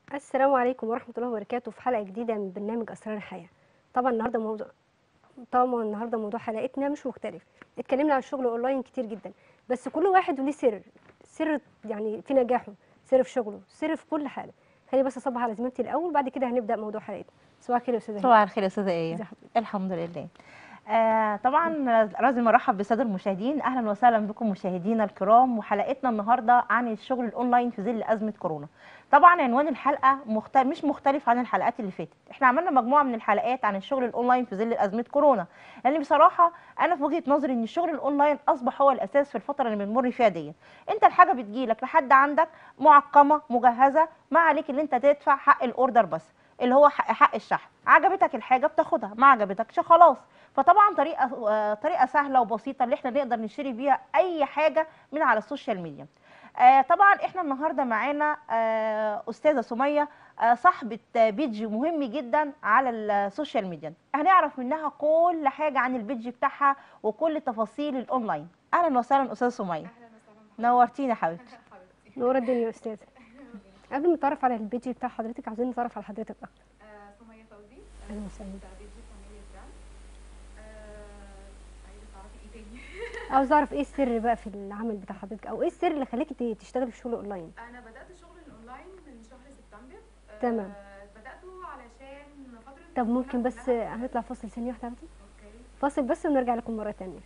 السلام عليكم ورحمة الله وبركاته في حلقة جديدة من برنامج أسرار الحياة طبعا النهاردة موضوع طبعا النهاردة موضوع حلقتنا مش مختلف اتكلمنا عن الشغل اونلاين كتير جدا بس كل واحد وليه سر سر يعني في نجاحه سر في شغله سر في كل حاجة خليني بس اصبح على زميلتي الاول بعد كده هنبدأ موضوع حلقتنا صباح الخير يا استاذة هند. صباح الخير يا استاذه ايه ازي حضرتك؟ الحمد لله آه طبعا لازم ارحب بالساده المشاهدين اهلا وسهلا بكم مشاهدينا الكرام وحلقتنا النهارده عن الشغل الاونلاين في ظل ازمه كورونا طبعا عنوان الحلقه مختلف مش مختلف عن الحلقات اللي فاتت احنا عملنا مجموعه من الحلقات عن الشغل الاونلاين في ظل ازمه كورونا لان بصراحه انا في وجهه نظري ان الشغل الاونلاين اصبح هو الاساس في الفتره اللي بنمر فيها دي انت الحاجه بتجيلك لحد عندك معقمه مجهزه ما عليك اللي انت تدفع حق الاوردر بس اللي هو حق, حق الشحن عجبتك الحاجه بتاخدها ما عجبتكش خلاص فطبعا طريقه آه، طريقه سهله وبسيطه اللي احنا نقدر نشتري بيها اي حاجه من على السوشيال ميديا آه، طبعا احنا النهارده معانا آه، استاذه سميه آه، صاحبه آه، بيج مهم جدا على السوشيال ميديا هنعرف منها كل حاجه عن البيج بتاعها وكل تفاصيل الاونلاين اهلا وسهلا استاذه سميه اهلا وسهلا بحضرتك نورتينا حبيبتي حبيبتي نور الدنيا يا استاذة قبل ما نتعرف على البيج بتاع حضرتك عاوزين نتعرف على حضرتك اكتر آه، سمية فوزي أهلا وسهلا. بتاع بيجي فاميلي براند آه، عايزة تعرفي ايه تاني عاوز اعرف ايه السر بقى في العمل بتاع حضرتك او ايه السر اللي خلاكي ت- تشتغلي في شغل اونلاين انا بدأت شغل الاونلاين من شهر سبتمبر آه، تمام. بدأته علشان فترة طب كورونا ممكن بس كلها. هنطلع فاصل ثانية واحدة عندي اوكي فاصل بس ونرجع لكم مرة تانية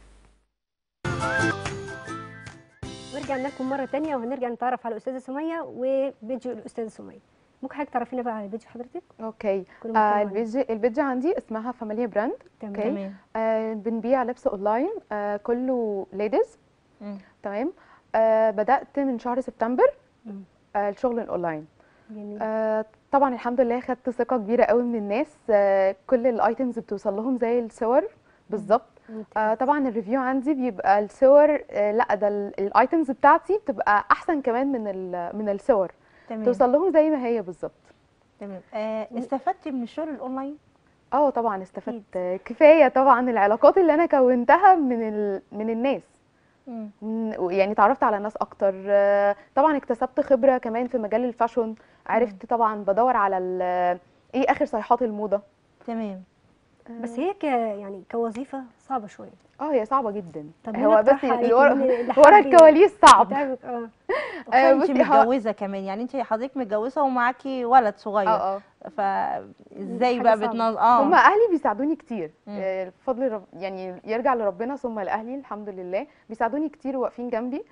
ورجعنا لكم مرة تانية وهنرجع نتعرف على الأستاذة سمية وبيج الأستاذة سمية ممكن حضرتك تعرفينا بقى على بيج حضرتك؟ اوكي كنا آه بنتكلم البيج البيج عندي اسمها فاميليا براند تمام أوكي. تمام آه بنبيع لبس اونلاين آه كله ليديز مم. تمام آه بدات من شهر سبتمبر مم. آه الشغل الاونلاين جميل آه طبعا الحمد لله خدت ثقه كبيره قوي من الناس آه كل الايتمز بتوصل لهم زي الصور بالظبط ممتاز. آه طبعا الريفيو عندي بيبقى الصور آه لا ده الايتمز بتاعتي بتبقى احسن كمان من ال- من الصور تمام توصل لهم زي ما هي بالظبط تمام آه استفدتي من الشغل الاونلاين اه طبعا استفدت كفايه طبعا العلاقات اللي انا كونتها من ال... من الناس مم. من- يعني تعرفت على ناس اكتر آه، طبعا اكتسبت خبره كمان في مجال الفاشون عرفت طبعا بدور على ال- ايه اخر صيحات الموضه تمام بس هي ك يعني كوظيفة صعبة شوية اه هي صعبه جدا طب مين هو بس اقترح عليكي؟ الورا مين اللي ورا حب الكواليس صعب يتعبك؟ اه آه، انت بصي، هو- متجوزه كمان يعني انت حضرتك متجوزه ومعاكي ولد صغير اه اه فازاي حاجة بقى صعبة. بتنظم اه هم اهلي بيساعدوني كتير مم. آه، الفضل رب يعني يرجع لربنا ثم لاهلي الحمد لله بيساعدوني كتير وواقفين جنبي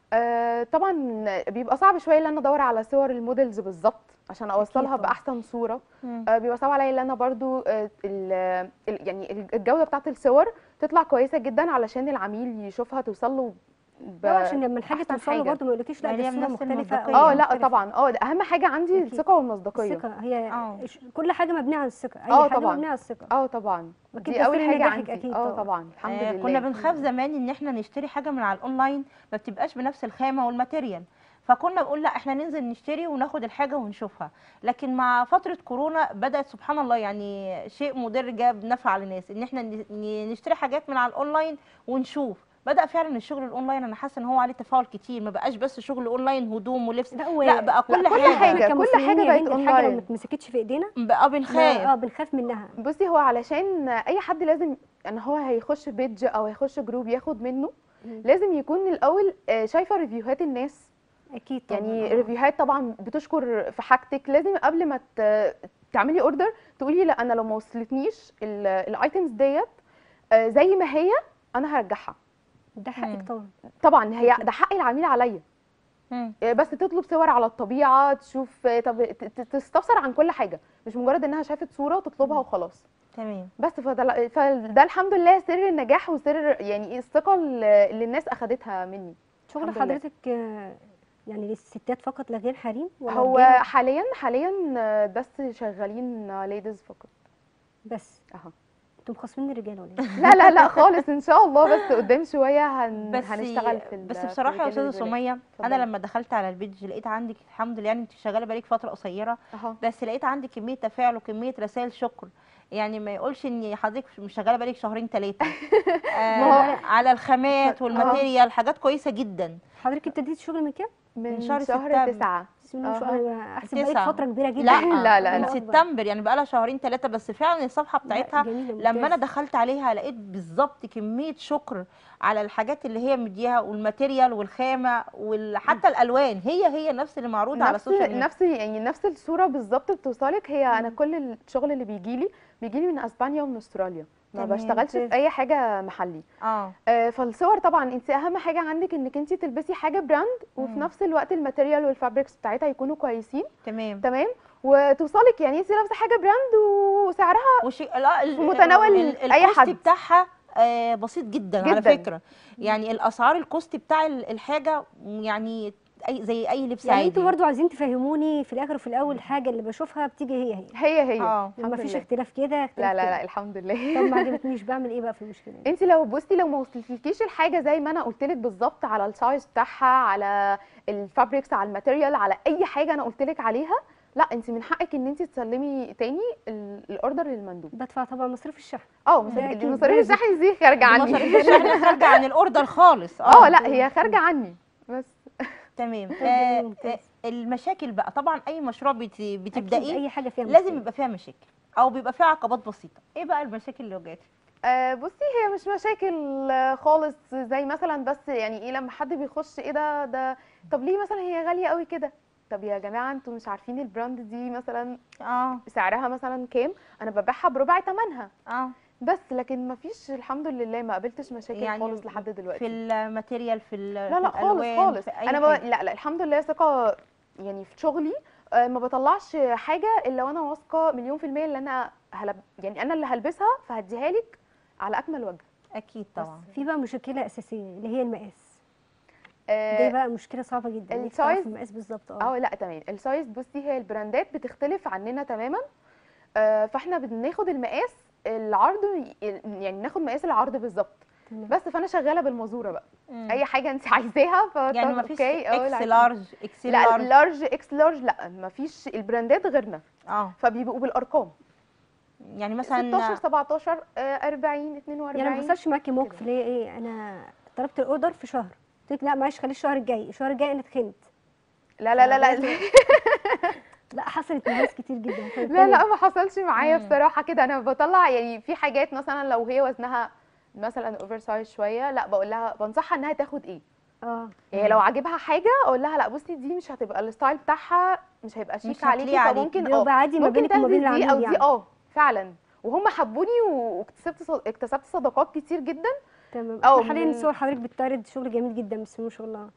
آه، طبعا بيبقى صعب شويه ان انا ادور على صور الموديلز بالظبط عشان اوصلها طبعاً. باحسن صوره مم. آه، بيبقى صعب عليا ان انا برضو آه، ال- ال- يعني الجوده بتاعت الصور تطلع كويسه جدا علشان العميل يشوفها توصل له ب... لا عشان لما الحاجة أحسن توصل له حاجة. برضه ما يقولكيش لا يعني دي هي الصورة بنفس مختلفة أو المصداقية. اه لا مختلفة. طبعا اه اهم حاجه عندي أكيد. الثقه والمصداقيه الثقة هي آه. ش- كل حاجة مبنية على الثقة أي آه حاجة طبعاً. مبنية على الثقة اه طبعا أكيد دي ده اول سر حاجه نجاحك عندي أكيد اه طبعاً. طبعا الحمد آه، لله كنا بنخاف زمان ان احنا نشتري حاجه من على الاونلاين ما بتبقاش بنفس الخامه والماتيريال فكنا بنقول لا احنا ننزل نشتري وناخد الحاجه ونشوفها لكن مع فتره كورونا بدات سبحان الله يعني شيء مضر جاب نفع للناس ان احنا ن- ن- نشتري حاجات من على الاونلاين ونشوف بدا فعلا الشغل الاونلاين انا حاسه ان هو عليه تفاعل كتير ما بقاش بس شغل اونلاين هدوم ولبس لا, و... لا بقى كل, لا، كل حاجه, حاجة. إحنا كل كمسلمين حاجة يا بقت بنتي الحاجة لو أونلاين. ما اتمسكتش في ايدينا بقى ما- بنخاف اه بنخاف منها بصي هو علشان اي حد لازم ان هو هيخش بيج او هيخش جروب ياخد منه مم. لازم يكون الاول آه، شايفه ريفيوهات الناس اكيد طبعا يعني آه. ريفيوهات طبعا بتشكر في حاجتك لازم قبل ما ت- تعملي اوردر تقولي لا انا لو ما وصلتنيش الايتمز ديت آه، زي ما هي انا هرجعها ده حقك مم. طبعا طبعا هي ده حق العميل عليا مم. آه، بس تطلب صور على الطبيعه تشوف آه، طب ت- ت- تستفسر عن كل حاجه مش مجرد انها شافت صوره وتطلبها وخلاص تمام بس فده, فده الحمد لله سر النجاح وسر يعني إيه الثقه اللي اللي الناس اخدتها مني شغل الحمد لله. حضرتك آه، يعني للستات فقط لا غير حريم ولا هو رجالة حاليا حاليا آه، بس شغالين ليديز فقط بس اهو انتوا مخاصمين الرجاله ولا ايه؟ لا لا لا خالص ان شاء الله بس قدام شويه هن بس هنشتغل في ال- بس في بصراحه يا الرجال استاذه والولاد. سميه انا اتفضلي. لما دخلت على البيج لقيت عندك الحمد لله يعني انت شغاله بقالك فتره قصيره اهو بس لقيت عندك كميه تفاعل وكميه رسائل شكر يعني ما يقولش ان حضرتك مش شغاله بقالك شهرين ثلاثه آه ما هو- على الخامات والماتيريال حاجات كويسه جدا حضرتك ابتديتي شغل من كام؟ من شهر شهر, سبتمبر. تسعة بسم الله ما شاء الله أنا احسب بقالك تسعة. فتره كبيره جدا لا لا، لا، من الله أكبر. سبتمبر يعني بقى لها شهرين ثلاثه بس فعلا الصفحه لا، بتاعتها جميلة، لما انا ممتاز. دخلت عليها لقيت بالظبط كميه شكر على الحاجات اللي هي مديها والماتيريال والخامه وحتى الالوان هي هي نفس اللي معروض على نفس السوشيال ميديا نفس يعني نفس الصوره بالظبط بتوصلك هي انا كل الشغل اللي بيجي لي بيجي لي من اسبانيا ومن استراليا ما تمام، بشتغلش ممتاز. في اي حاجه محلي اه آه، فالصور طبعا انت اهم حاجه عندك انك انت تلبسي حاجه براند وفي مم. نفس الوقت الماتيريال والفابريكس بتاعتها يكونوا كويسين تمام تمام وتوصلك يعني انت لابسه حاجه براند وسعرها وش... لا ال... في متناول ال... أي الكوست حد. بتاعها آه بسيط جدا, على جداً. فكره يعني الاسعار الكوست بتاع ال- الحاجه يعني أي زي اي لبس يعني عادي انتوا برضو عايزين تفهموني في الاخر وفي الاول حاجه اللي بشوفها بتيجي هي هي هي هي اه ما الحمد فيش لله. اختلاف كده اختلاف لا لا كده. لا الحمد لله طب ما عجبتنيش بعمل ايه بقى في المشكله دي؟ انت لو بصي لو ما وصلتلكيش الحاجه زي ما انا قلت لك بالظبط على السايز بتاعها على الفابريكس على الماتيريال على اي حاجه انا قلت لك عليها لا انت من حقك ان انت تسلمي تاني ال- الاوردر للمندوب بدفع طبعا مصاريف الشحن اه ده مصاريف أكيد مصاريف لازم. الشحن دي خارجه عني مصاريف الشحن خارجه عن الاوردر خالص اه لا هي خارجه عني بس تمام طب آه ممتاز. آه المشاكل بقى طبعا اي مشروع بت... أكيد بتبدأيه اي حاجه فيها لازم مشكلة. يبقى فيها مشاكل او بيبقى فيها عقبات بسيطه ايه بقى المشاكل اللي واجهتك آه بصي هي مش مشاكل آه، خالص زي مثلا بس يعني ايه لما حد بيخش ايه ده ده طب ليه مثلا هي غاليه قوي كده طب يا جماعه انتوا مش عارفين البراند دي مثلا اه سعرها مثلا كام انا ببيعها بربع ثمنها اه بس لكن ما فيش الحمد لله ما قابلتش مشاكل يعني خالص لحد دلوقتي في الماتيريال في ال- لا في لا خالص الألوان، خالص في أي انا ب... حاجة. لا لا الحمد لله ثقه يعني في شغلي آه، ما بطلعش حاجه الا وانا واثقه مليون في الميه اللي انا هلب... يعني انا اللي هلبسها فهديها لك على اكمل وجه اكيد طبعا في بقى مشكله اساسيه اللي هي المقاس دي اه بقى مشكله صعبه جدا إنك السايز- تعرفي المقاس بالظبط اه آه، لا تمام السايز بصي هي البراندات بتختلف عننا تماما آه، فاحنا بناخد المقاس العرض يعني ناخد مقاس العرض بالظبط تمام. بس فانا شغاله بالمزوره بقى مم. اي حاجه انت عايزاها ف يعني ما فيش اوكي اه اكس لا لارج اكس لا لارج لارج اكس لارج لا ما فيش البراندات غيرنا اه فبيبقوا بالارقام يعني 16 مثلا 17 آه، 40 42 يعني ما حصلش معاكي موقف اللي هي ايه انا طلبت الاوردر في شهر قلت لك لا معلش خليه الشهر الجاي الشهر الجاي انا اتخنت لا لا لا لا لا حصلت مع ناس كتير جدا لا لا ما حصلش معايا مم. بصراحه كده انا بطلع يعني في حاجات مثلا لو هي وزنها مثلا اوفر سايز شويه لا بقول لها بنصحها انها تاخد ايه اه يعني لو عاجبها حاجه اقول لها لا بصي دي مش هتبقى الستايل بتاعها مش هيبقى شيك مش عليكي هتليق عليكي. فممكن بيبقى عادي ما ممكن بينك وما بين تاخدي دي العميل او دي يعني. اه فعلا وهم حبوني واكتسبت صد- اكتسبت صداقات كتير جدا تمام أو احنا حاليا من- صور حضرتك بتعرض شغل جميل جدا بسم الله ما شاء الله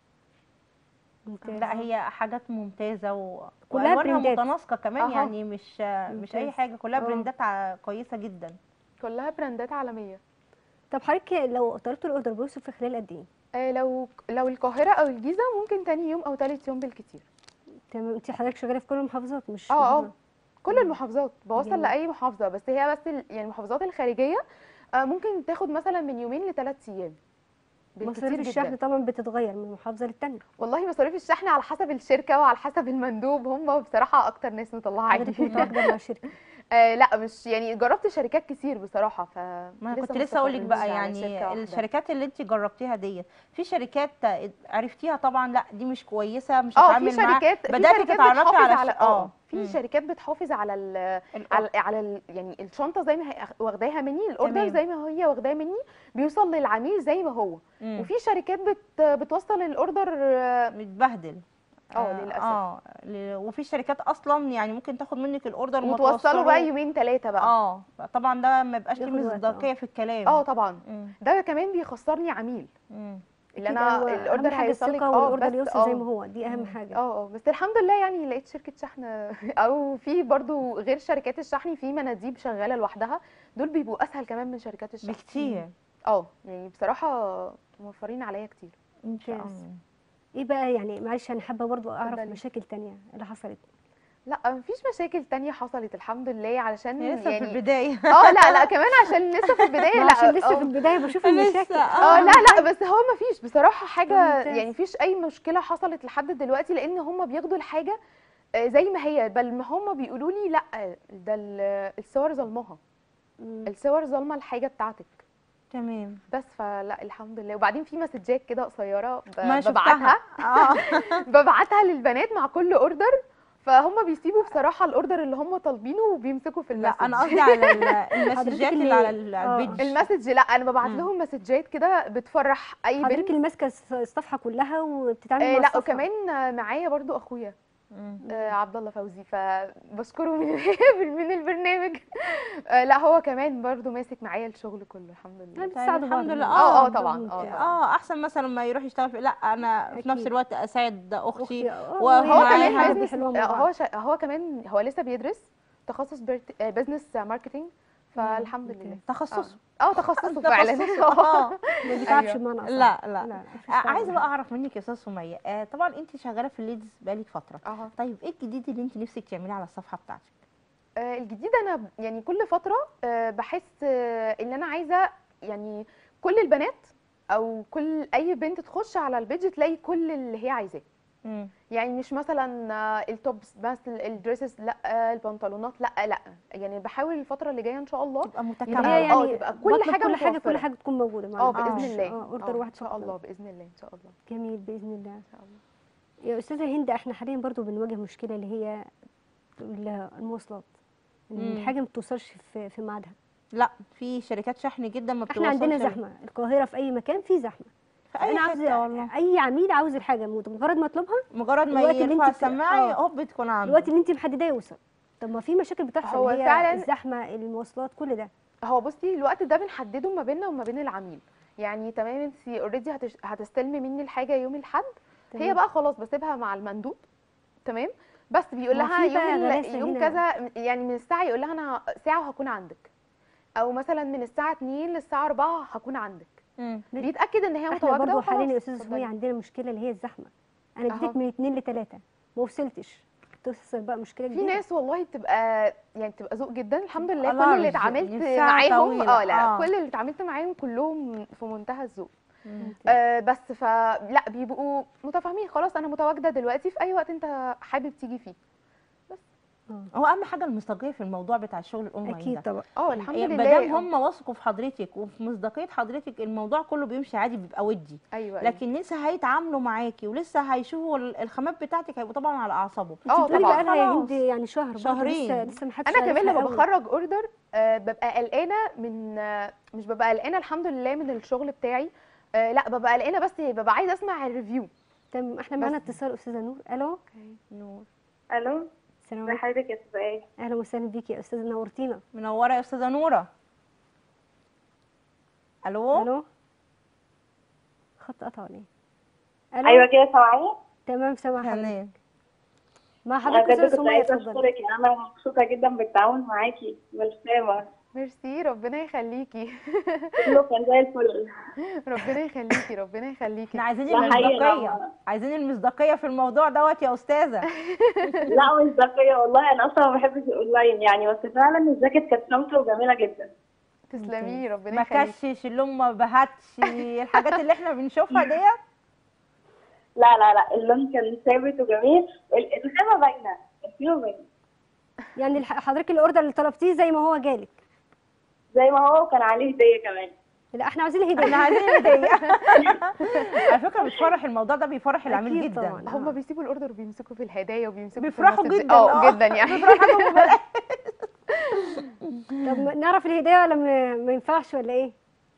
ممتاز لا هي حاجات ممتازه و... كلها والوانها برندات. متناسقه كمان أها. يعني مش مش اي ممتاز. حاجه كلها آه. برندات ع- كويسه جدا كلها براندات عالميه طب حضرتك لو طلبت الاوردر بيوصل في خلال قد ايه آه، لو لو القاهره او الجيزه ممكن تاني يوم او تالت يوم بالكتير تمام انت حضرتك شغاله في كل المحافظات مش اه اه محافظة. كل المحافظات بوصل جميل. لاي محافظه بس هي بس ال- يعني المحافظات الخارجيه آه، ممكن تاخد مثلا من يومين لثلاث ايام بالكتير مصاريف جدا. الشحن طبعا بتتغير من محافظه للتانيه والله مصاريف الشحن على حسب الشركه وعلى حسب المندوب هم بصراحه اكتر ناس مطلعه حضرتك عيني متواجده مع الشركه آه لا مش يعني جربت شركات كتير بصراحه ف ما انا كنت لسه اقول لك بقى يعني الشركات اللي انت جربتيها دي في شركات عرفتيها طبعا لا دي مش كويسه مش اه في هتعامل معاها شركات في بدأتي شركات تتعرفي بتحافظ على على ش- اه آه. في مم. شركات بتحافظ على ال ال- على على ال يعني الشنطه زي ما هي واخداها مني الاوردر تمام. زي ما هي واخداه مني بيوصل للعميل زي ما هو مم. وفي شركات بت بتوصل الاوردر آه، متبهدل اه للاسف اه ل- وفي شركات اصلا يعني ممكن تاخد منك الاوردر وتوصله بقى وتوصله- يومين ثلاثه بقى اه طبعا ده ما يبقاش بياخد ليه وقت، مصداقيه آه. في الكلام اه طبعا مم. ده كمان بيخسرني عميل مم. اللي أكيد انا هو الاوردر أهم حاجة هيوصل لك الثقة اه والاوردر بس يوصل زي اه ما هو دي اهم مم. حاجه اه اه بس الحمد لله يعني لقيت شركه شحن او في برضو غير شركات الشحن في مناديب شغاله لوحدها دول بيبقوا اسهل كمان من شركات الشحن بكتير اه يعني بصراحه موفرين عليا كتير ان شاء ممتاز. الله ايه بقى يعني معلش انا حابه برضو اعرف اتفضلي. مشاكل تانية اللي حصلت لا مفيش مشاكل تانية حصلت الحمد لله علشان هي لسه في يعني البدايه اه لا لا كمان عشان لسه في البدايه ما لا عشان لسه آه. في البدايه بشوف لسه، المشاكل اه لا لا بس هو ما فيش بصراحه حاجه ممتاز. يعني فيش اي مشكله حصلت لحد دلوقتي لان هم بياخدوا الحاجه آه، زي ما هي بل ما هم بيقولوا لي لا ده ال- الصور ظلمها مم. الصور ظالمه الحاجه بتاعتك تمام بس فلا الحمد لله وبعدين في مسجات كده قصيره ب- ما ببعتها شفتها اه ببعتها للبنات مع كل اوردر فهم بيسيبوا بصراحه الاوردر اللي هم طالبينه وبيمسكوا في لا المسج انا قصدي على ال- المسجات اللي اللي- على ال- آه. البيج المسج لا انا ببعت مم. لهم مسجات كده بتفرح اي حضرتك بنت اللي ماسكه الص- الصفحه كلها وبتتعامل آه مع لا الصفحة. وكمان آه، معايا برضو اخويا مم. آه عبد الله فوزي فبشكره من من البرنامج آه لا هو كمان برضو ماسك معايا الشغل كله الحمد لله يعني طيب بتساعدوا بعض الحمد لله برضه. اه اه ده طبعا ممتاز. اه طبعا اه احسن مثلا ما يروح يشتغل في لا انا في نفس أكيد. الوقت اساعد اختي اختي آه، وهو هو معايا كمان حاجة بيزنس بيحلوها مع آه، بعض. هو شا... هو كمان هو لسه بيدرس تخصص بزنس ماركتنج فالحمد ممتاز. لله تخصصه اه تخصصه فعلا تخصصه اه ما بيتعبش أيوة. بمعنى أصح. لا لا, لا مفيش آه، تعب. عايزه بقى اعرف منك يا استاذ سميه آه طبعا انت شغاله في الليدز بقالك فتره اه طيب ايه الجديد اللي انت نفسك تعمليه على الصفحه بتاعتك آه، الجديد انا ب- يعني كل فتره آه، بحس آه، ان انا عايزه يعني كل البنات او كل اي بنت تخش على البيج تلاقي كل اللي هي عايزاه مم. يعني مش مثلا آه، التوبس بس الدريسز لا آه، البنطلونات لا لا يعني بحاول الفتره اللي جايه ان شاء الله تبقى يبقى متكامله هي اه يعني تبقى كل بطلب حاجة كل حاجه كل متوفرة. حاجه تكون موجوده اه معانا. باذن آه. الله اه اوردر آه، واحد ان شاء فقط. الله باذن الله ان شاء الله جميل باذن الله ان شاء الله يا استاذه هند احنا حاليا برضو بنواجه مشكله اللي هي ال- المواصلات إن مم. الحاجه ما بتوصلش في في ميعادها لا في شركات شحن جدا ما احنا بتوصلش عندنا ل- زحمه القاهره في اي مكان في زحمه في اي انا حته عاوزه والله اي عميل عاوز الحاجه مجرد ما اطلبها مجرد ما الوقت اللي يرفع انت بت- السماعه آه. هوب بتكون عنده الوقت اللي انت محدداه يوصل طب ما في مشاكل بتحصل هو هي فعلاً- الزحمه المواصلات كل ده هو بصي الوقت ده بنحدده ما بيننا وما بين العميل يعني تمام انت اوريدي هتستلمي مني الحاجه يوم الاحد هي تمام. بقى خلاص بسيبها مع المندوب تمام بس بيقول ما لها في يوم بقى ال- غلاسة يوم هنا. كذا يعني من الساعه يقول لها انا ساعه وهكون عندك او مثلا من الساعه 2 للساعه 4 هكون عندك مم. بيتاكد ان هي احنا متواجده برضو وخلاص حاليا يا استاذه اتفضلي. سمية عندنا مشكله اللي هي الزحمه انا أهو. اديت من اتنين لتلاته ما وصلتش توصل بقى مشكله في جديده ناس والله بتبقى يعني بتبقى ذوق جدا الحمد لله كل large، اللي اتعاملت الساعة معاهم طويلة، اه لا آه. كل اللي اتعاملت معاهم كلهم في منتهى الذوق مم. آه بس فلا بيبقوا متفاهمين خلاص انا متواجده دلوقتي في اي وقت انت حابب تيجي فيه آه. هو اهم حاجه المصداقيه في الموضوع بتاع الشغل الاونلاين اكيد ده طبعا اه الحمد ما لله دام هم وثقوا في حضرتك وفي مصداقيه حضرتك الموضوع كله بيمشي عادي بيبقى ودي ايوه لكن لسه هيتعاملوا معاكي ولسه هيشوفوا ال- الخامات بتاعتك هيبقوا طبعا على اعصابهم انت اه بتقولي طبعا بقى لها يا خلاص. هند يعني شهر برضو شهرين. لسه لسه ما حدش انا كمان عارفها لما قوي. بخرج اوردر آه ببقى قلقانه من آه مش ببقى قلقانه الحمد لله من الشغل بتاعي آه لا ببقى قلقانه بس ببقى عايزه اسمع الريفيو تمام احنا معانا بس. اتصال استاذه نور الو نور الو السلام ازي عليكم حضرتك يا سؤال اهلا وسهلا بيكي يا استاذه نورتينا منوره يا استاذه نوره الو الو خط قطع ولا ايه الو ايوه كده سامعاني تمام سامع حضرتك تمام مع انا حضرتك بجد استاذه كنت سميه عايزه اتفضلي اشكرك يعني انا مبسوطه جدا بالتعاون معاكي والسلامه ميرسي ربنا يخليكي كله كان زي الفل ربنا يخليكي ربنا يخليكي احنا عايزين ده حقيقي المصداقيه طبعاً. عايزين المصداقيه في الموضوع دوت يا استاذه لا مش ذكيه والله انا اصلا ما بحبش الاونلاين يعني بس فعلا الجاكيت كانت شمسه وجميله جدا تسلمي ربنا ما يخليكي كشش اللون ما بهتش الحاجات اللي احنا بنشوفها ديت لا لا لا اللون كان ثابت وجميل ال- الخامه باينه الفيو باينه يعني الح- حضرتك الاوردر اللي طلبتيه زي ما هو جالك زي ما هو وكان عليه هديه كمان لا احنا عاوزين احنا الهديه عايزين هديه على فكره بتفرح الموضوع ده بيفرح العميل أكيد جدا طبعاً. هم بيسيبوا الاوردر وبيمسكوا في الهدايا وبيمسكوا في بيفرحوا المسج- جدا اه جدا يعني بيفرحوا بمبالغة. طب ما- نعرف الهديه ولا ما ما ينفعش ولا ايه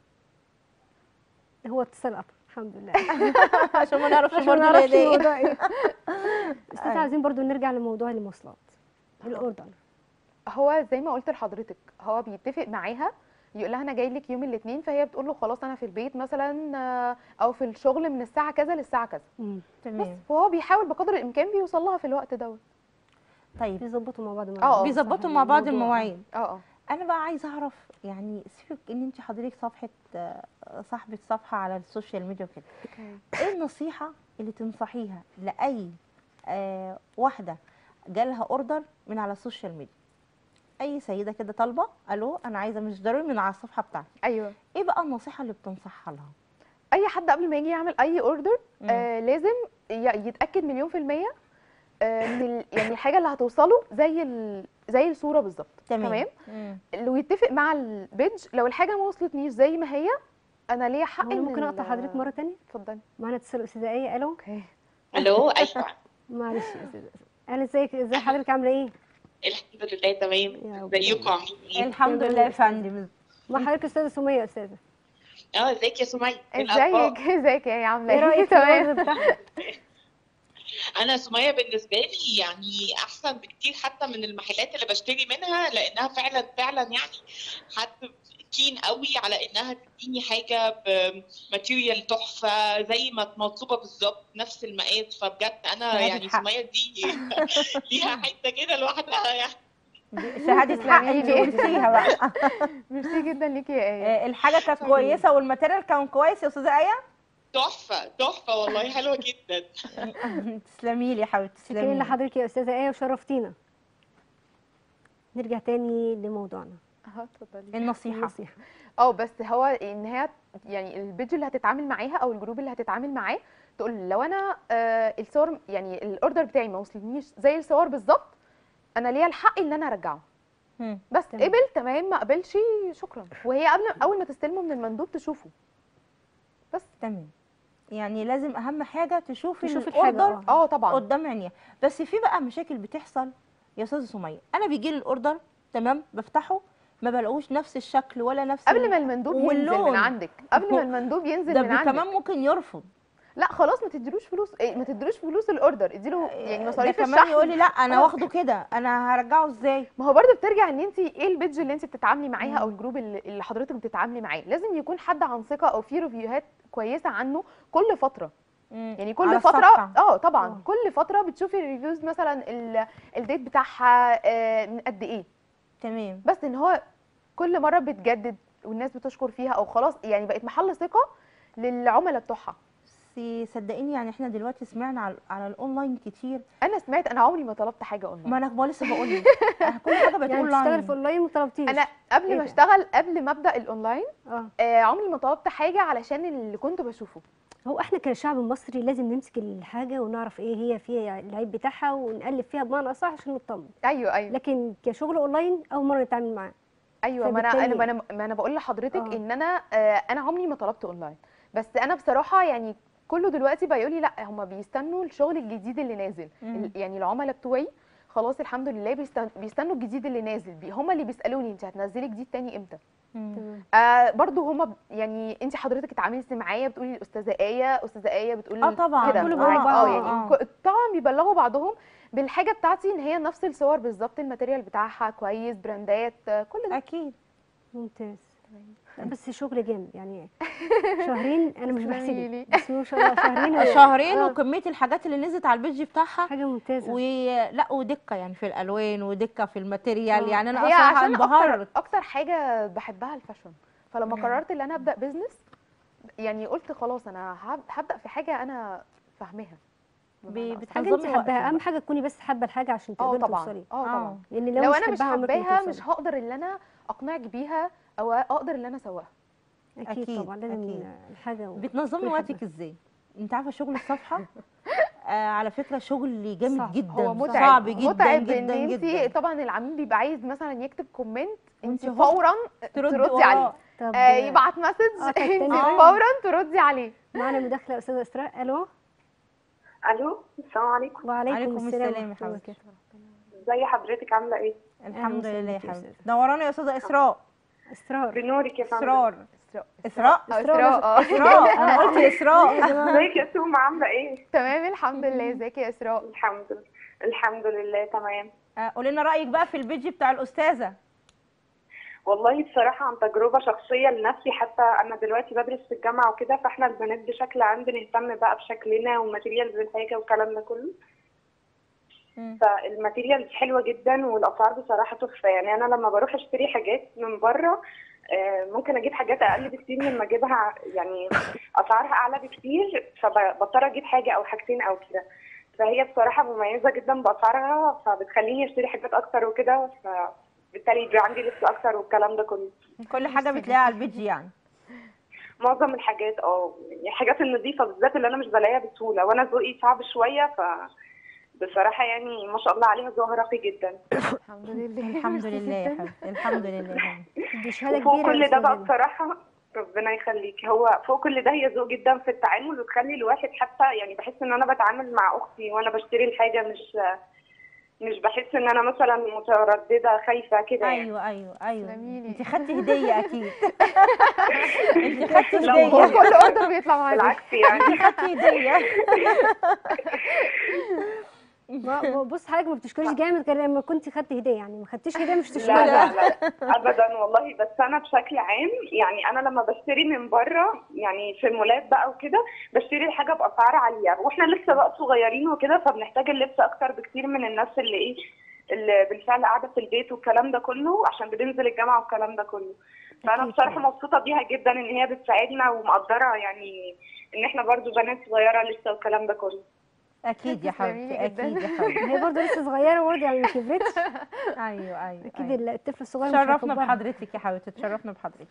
هو اتصال قطع الحمد لله عشان ما نعرفش عشان برضه ما نعرفش الهديه الموضوع ايه استاذ عايزين برضو نرجع لموضوع المواصلات الاوردر هو زي ما قلت لحضرتك هو بيتفق معاها يقول لها انا جاي لك يوم الاثنين فهي بتقول له خلاص انا في البيت مثلا آه، او في الشغل من الساعه كذا للساعه كذا مم. بس تمام فهو بيحاول بقدر الامكان بيوصل لها في الوقت دوت طيب بيظبطوا مع بعض اه. بيظبطوا مع بعض المواعيد اه اه انا بقى عايزه اعرف يعني سيبك ان انت حضرتك صفحه آه، صاحبه صفحه على السوشيال ميديا وكده ايه النصيحه اللي تنصحيها لاي آه واحده جالها اوردر من على السوشيال ميديا اي سيده كده طالبه الو انا عايزه مش ضروري من على الصفحه بتاعتي ايوه ايه بقى النصيحه اللي بتنصحها لها اي حد قبل ما يجي يعمل اي اوردر مم. آه لازم ي- يتاكد مليون في الميه آه من ال- يعني الحاجه اللي هتوصله زي ال- زي الصوره بالظبط تمام. تمام مم. اللي يتفق مع البيج لو الحاجه ما وصلتنيش زي ما هي انا ليا حق هو انا إن ممكن ال- اقطع حضرتك مره تانية اتفضلي معانا اتصال الاستاذه ايه الو اوكي الو ايوه معلش يا استاذه اهلا ازيك ازي حضرتك عامله ايه الحمد لله تمام يا رب. ازيكم عاملين ايه؟ الحمد تمام لله يا يا أستاذة. فندم مع حضرتك استاذه سميه يا استاذه اه ازيك يا سمية إيه الأخبار؟ ازيك ازيك يا عامله ايه رايك في تمام الوضع بتاعها انا سمية بالنسبة لي يعني احسن بكتير حتى من المحلات اللي بشتري منها لانها فعلا فعلا يعني حد كين قوي على انها تديني حاجة بماتيريال تحفة زي ما مطلوبة بالظبط نفس المقاس فبجد انا شهادة يعني حق. سمية دي ليها حتة كده لوحدها يعني دي شهاده حق انت تسلمي لي. قلتيها بقى ميرسي جدا ليكي يا ايه آه، الحاجه كانت كويسه والماتيريال كان كويس يا استاذه ايه تحفة تحفة والله حلوة جدا تسلمي لي يا حبيبتي شكرا تسلمي لي. لحضرتك يا استاذه ايه وشرفتينا نرجع تاني لموضوعنا اه اتفضلي النصيحه النصيحه اه بس هو ان هي يعني البيج اللي هتتعامل معاها او الجروب اللي هتتعامل معاه تقول لو انا آه الصور يعني الاوردر بتاعي ما وصلنيش زي الصور بالظبط انا ليا الحق ان انا ارجعه مم. بس تمام. قبل تمام ما قبلش شكرا وهي قبل اول ما تستلمه من المندوب تشوفه بس تمام يعني لازم اهم حاجه تشوفي تشوفي الحاجه الاوردر اه اه طبعا قدام عينيها بس في بقى مشاكل بتحصل يا استاذه سميه انا بيجي لي الاوردر تمام بفتحه ما بلاقوش نفس الشكل ولا نفس قبل ال- ما المندوب ينزل واللون. من عندك قبل ما المندوب ينزل ده من بي- عندك كمان ممكن يرفض لا خلاص ما تديلوش فلوس إيه ما تديلوش فلوس الاوردر اديله يعني ده مصاريف كمان الشحن يقول لي لا انا آه. واخده كده انا هرجعه ازاي ما هو برضه بترجع ان انت ايه البيدج اللي انت بتتعاملي معاها او الجروب اللي اللي حضرتك بتتعاملي معاه لازم يكون حد عن ثقه او في ريفيوهات كويسه عنه كل فتره مم. يعني كل على فتره الصفحة. اه طبعا آه. كل فتره بتشوفي الريفيوز مثلا ال- الديت بتاعها آه، من قد ايه تمام بس ان هو كل مره بتجدد والناس بتشكر فيها او خلاص يعني بقت محل ثقه للعملاء بتوعها بس صدقيني يعني احنا دلوقتي سمعنا على, على الاونلاين كتير انا سمعت انا عمري ما طلبت حاجه اونلاين ما انا بقى لسه بقول لك كل حاجه بقت يعني بتشتغل اونلاين في اونلاين ما طلبتيش انا قبل إيه ما ده؟ اشتغل قبل ما ابدا الاونلاين اه آه عمري ما طلبت حاجه علشان اللي كنت بشوفه هو احنا كشعب مصري لازم نمسك الحاجه ونعرف ايه هي فيها العيب بتاعها ونقلب فيها بمعنى اصح عشان نطمن ايوه ايوه لكن كشغل اونلاين اول مره نتعامل معاه ايوه ما انا انا فبالتالي- ما انا ما انا بقول لحضرتك آه. ان انا آه انا عمري ما طلبت اونلاين بس انا بصراحه يعني كله دلوقتي بقى يقول لي لا هم بيستنوا الشغل الجديد اللي نازل مم. ال- يعني العملاء بتوعي خلاص الحمد لله بيستن- بيستنوا الجديد اللي نازل بي هم اللي بيسالوني انت هتنزلي جديد تاني امتى مم. تمام آه برضو هم يعني انت حضرتك اتعاملتي معايا بتقولي الاستاذه ايه استاذه ايه بتقول اه طبعا كده كله معاك. بيقول اه بعض. يعني آه. ك- طبعا بيبلغوا بعضهم بالحاجه بتاعتي ان هي نفس الصور بالظبط الماتيريال بتاعها كويس براندات آه، كل ده اكيد ممتاز لا، بس شغل جامد يعني شهرين انا مش تسلمي بحسدك بس ما شاء الله شهرين و- شهرين آه، وكميه الحاجات اللي نزلت على البيج بتاعها حاجه ممتازه ولا ودقه يعني في الالوان ودقه في الماتيريال آه. يعني انا هي اصلا عشان اكتر انبهرت اكتر حاجه بحبها الفاشن فلما مم. قررت ان انا ابدا بزنس يعني قلت خلاص انا هب- هبدا في حاجه انا فاهماها بمعنى أصح. حاجه انت بتنظمي حباها وقتك اهم بقى. حاجه تكوني بس حابه الحاجه عشان اه تقدري طبعا توصلي اه طبعا آه. لان لو, لو, انا مش حباها عمرك ما حباها توصلي. مش هقدر ان انا اقنعك بيها او اقدر ان انا اسوقها اكيد, أكيد، طبعا لازم أكيد. الحاجه و- بتنظمي كل وقتك حاجة. ازاي انت عارفه شغل الصفحه آه على فكره شغل جامد صعب. جدا هو متعب صعب جدا متعب جدا ان انت جدا طبعا العميل بيبقى عايز مثلا يكتب كومنت انت وانت هوب فورا تردي تردي وراه. عليه طب آه يبعت آه، مسج طب تاني انت حاجة. فورا تردي عليه معانا مداخله استاذه اسراء الو الو السلام عليكم وعليكم عليكم السلام السلام يا ورحمة الله حبيبتي. وبركاته. ازي حضرتك عامله ايه الحمد وسهلا لله يا بيكي يا حبيبتي أستاذة. نورانا يا استاذه اسراء اسرار بنورك يا فندم اسرار اسراء اسراء أو إسراء اسراء اه اسراء انا قلت اسراء ازيك يا سوما عامله ايه تمام الحمد لله ازيك يا اسراء الحمد لله الحمد لله تمام آه، قولي لنا رايك بقى في البيج بتاع الاستاذه والله بصراحة عن تجربة شخصية لنفسي حتى أنا دلوقتي بدرس في الجامعة وكده فإحنا البنات بشكل عام بنهتم بقى بشكلنا وماتيريالز الحاجة والكلام ده كله مم. فالماتيريالز حلوة جدا والأسعار بصراحة تحفة يعني أنا لما بروح أشتري حاجات من بره آه، ممكن أجيب حاجات أقل بكتير من ما أجيبها يعني أسعارها أعلى بكتير فبضطر أجيب حاجة أو حاجتين أو كده فهي بصراحة مميزة جدا بأسعارها فبتخليني أشتري حاجات أكتر وكده فبالتالي يبقى عندي لبس أكتر والكلام ده كله كل حاجه بتلاقيها على البيج يعني معظم الحاجات اه يعني الحاجات النظيفه بالذات اللي انا مش بلاقيها بسهوله وانا ذوقي صعب شويه ف بصراحه يعني ما شاء الله عليها ذوقها راقي جدا الحمد لله الحمد ميرسي لله يا جداً. حبيبتي الحمد لله يا حبيبتي دي شهاده وفوق كبيره كل ده بقى لأستاذة بصراحه ربنا يخليك هو فوق كل ده هي ذوق جدا في التعامل وتخلي الواحد حتى يعني بحس ان انا بتعامل مع اختي وانا بشتري الحاجه مش مش بحس ان انا مثلا متردده خايفه كده يعني ايوه ايوه ايوه تسلميلي. انت خدتي هديه اكيد انت خدتي لا هديه هو كل اوردر بيطلع معايا بالعكس يعني انت خدتي هديه ما- ما- بص حضرتك ما بتشكريش جامد غير لما كنت خدت هديه يعني ما خدتيش هديه مش لا تشكري لا لا ابدا والله بس انا بشكل عام يعني انا لما بشتري من بره يعني في المولات بقى وكده بشتري الحاجه باسعار عاليه واحنا لسه بقى صغيرين وكده فبنحتاج اللبس اكتر بكتير من الناس اللي ايه اللي بالفعل قاعده في البيت والكلام ده كله عشان بننزل الجامعه والكلام ده كله فانا أكيد بصراحه طبعاً. مبسوطه بيها جدا ان هي بتساعدنا ومقدره يعني ان احنا برضو بنات صغيره لسه والكلام ده كله اكيد يا تسلميلي حبيبتي جداً. اكيد يا حبيبتي هي برضه لسه صغيره برضه يعني ما كبرتش ايوه ايوه اكيد أيوة. الطفل الصغير مش تشرفنا هيكبرها. بحضرتك يا حبيبتي تشرفنا بحضرتك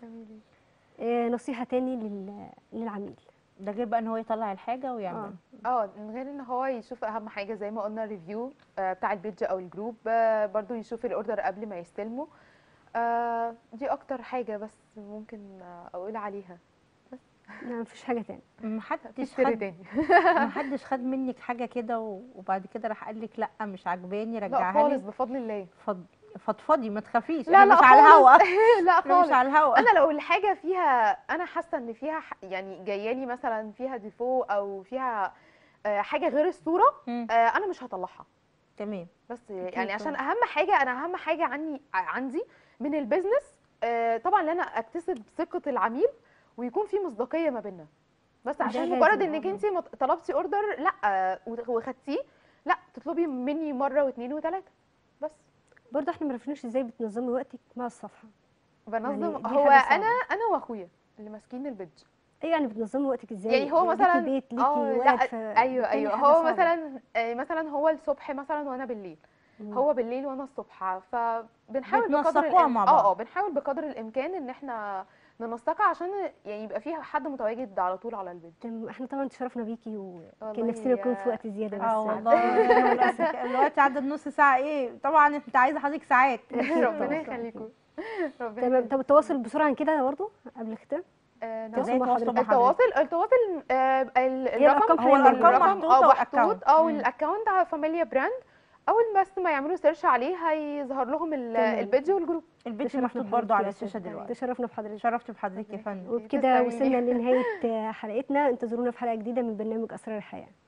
آه، نصيحه تاني لل... للعميل ده غير بقى ان هو يطلع الحاجه ويعمل اه من غير ان هو يشوف اهم حاجه زي ما قلنا الريفيو آه، بتاع البيج او الجروب آه، برضو يشوف الاوردر قبل ما يستلمه آه، دي اكتر حاجه بس ممكن آه، اقول عليها لا مفيش حاجه تاني محدش تشتري خد تاني محدش خد منك حاجه كده و- وبعد كده راح قال لك لا مش عجباني لا رجعها خالص لي بفضل الله فض... فضفضي ما تخافيش لا احنا لا مش على الهوا خالص. لا احنا خالص مش على الهوا انا لو الحاجه فيها انا حاسه ان فيها ح- يعني جايالي مثلا فيها ديفو او فيها آه، حاجه غير الصوره مم. آه، انا مش هطلعها تمام بس يعني عشان طبعاً. اهم حاجه انا اهم حاجه عني ع- عندي من البيزنس آه، طبعا ان انا اكتسب ثقه العميل ويكون في مصداقيه ما بيننا بس ده عشان لازم مجرد انك طبعاً. انت مط- طلبتي اوردر لا آه، وت- وخدتيه لا تطلبي مني مره واثنين وثلاثه بس برضه احنا ما عرفناش ازاي بتنظمي وقتك مع الصفحه بنظم دي هو حاجة صعبة. انا انا واخويا اللي ماسكين البيدج ايه يعني بتنظمي وقتك ازاي يعني هو ليكي مثلا بيت ليكي اه وقت لا ف... ايوه بالتالي ايوه حاجة هو صعبة. مثلا آه، مثلا هو الصبح مثلا وانا بالليل مم. هو بالليل وانا الصبح فبنحاول بقدر بتنسقوها الإم... مع اه بعض. اه بنحاول بقدر الامكان ان احنا ننسقها عشان يعني يبقى فيها حد متواجد على طول على البيت تم- احنا طبعا تشرفنا بيكي وكان والله نفسنا يكون في يا- وقت زياده بس اه والله للاسف الوقت عدى نص ساعه ايه طبعا انت عايزه حضرتك ساعات ربنا طبعاً. يخليكم ربنا تمام يخليكم. طب التواصل بسرعه عن كده برضه قبل الختام آه، تواصل ازاي مع تواصلوا مع حضرتك حضرتك التواصل التواصل آه، ال- هي الرقم الأرقام هو حالياً الأرقام موجودة. محطوطة اه والأكاونت. محطوط اه مم. والاكونت على فاميليا براند اول بس ما يعملوا سيرش عليه هيظهر لهم ال- تمام. البيج والجروب البيت تشرفنا محطوط بحضرتك برضو على يا الشاشه أستاذ. دلوقتي تشرفنا بحضرتك شرفت بحضرتك يا فندم وبكده تسلمي. وصلنا لنهايه حلقتنا انتظرونا في حلقه جديده من برنامج اسرار الحياه